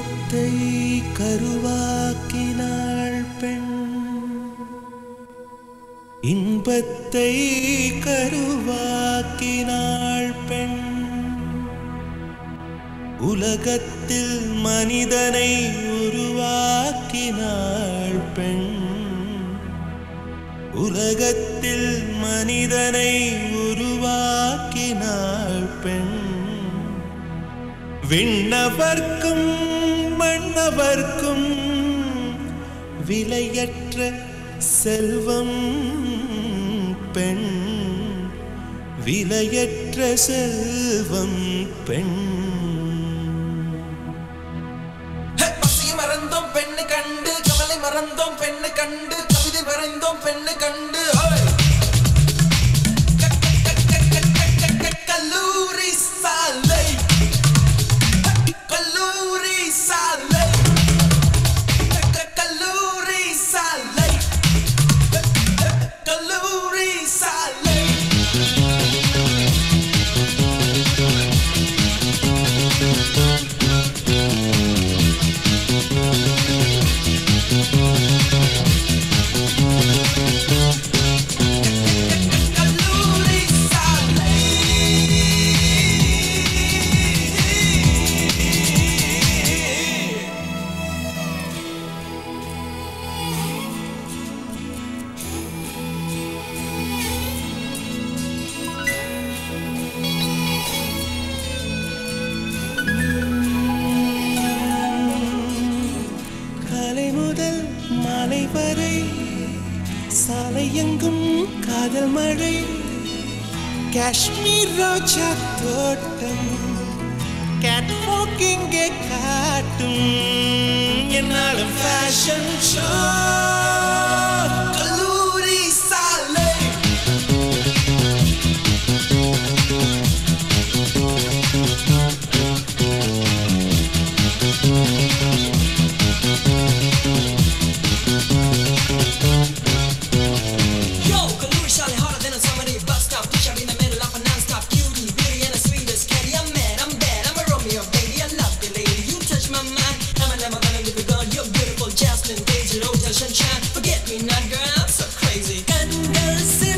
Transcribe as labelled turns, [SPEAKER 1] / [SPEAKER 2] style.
[SPEAKER 1] இன்பத்தை கருவாக்கினாள் பெண் இன்பத்தை கருவாக்கினாள் பெண் உலகத்தில் மனிதனை உருவாக்கினாள் பெண் உலகத்தில் மனிதனை உருவாக்கினாள் பெண் விண்ணவர்க்கும் மன்னவர்க்கும் விலையற்ற செல்வம் பெண் விலையற்ற செல்வம் பெண்
[SPEAKER 2] பசியை மறந்தோம் பெண்ணு கண்டு கவலை மறந்தோம் பெண்ணு கண்டு கவிதை வரைந்தோம் பெண்ணு கண்டு ஹோய்! க- க- க- க- க- க- க- க- கல்லூரி சாலை கல்லூரி சாலை க- க- கல்லூரி சாலை கல்லூரி சாலை கல்லூரி சாலை
[SPEAKER 1] காலை முதல் மாலை வரை சாலை எங்கும் காதல் மழை காஷ்மீர் ரோஜா தோட்டம் கேட் இங்கே காட்டும் என்னாலும் ஃபேஷன் ஷோ
[SPEAKER 2] கல்லூரி சாலை
[SPEAKER 3] Yo, Kaluri Shally harder than a summer bus stop. Push up in the middle of a non-stop cutie, beauty and the sweetest candy. I'm mad, I'm bad, I'm a Romeo, baby. I love the lady. You touch my mind, I'm never gonna leave you gone. You're beautiful, Jasmine, Daisy, Rose, sunshine. Forget me not, girl, I'm so crazy. Kangal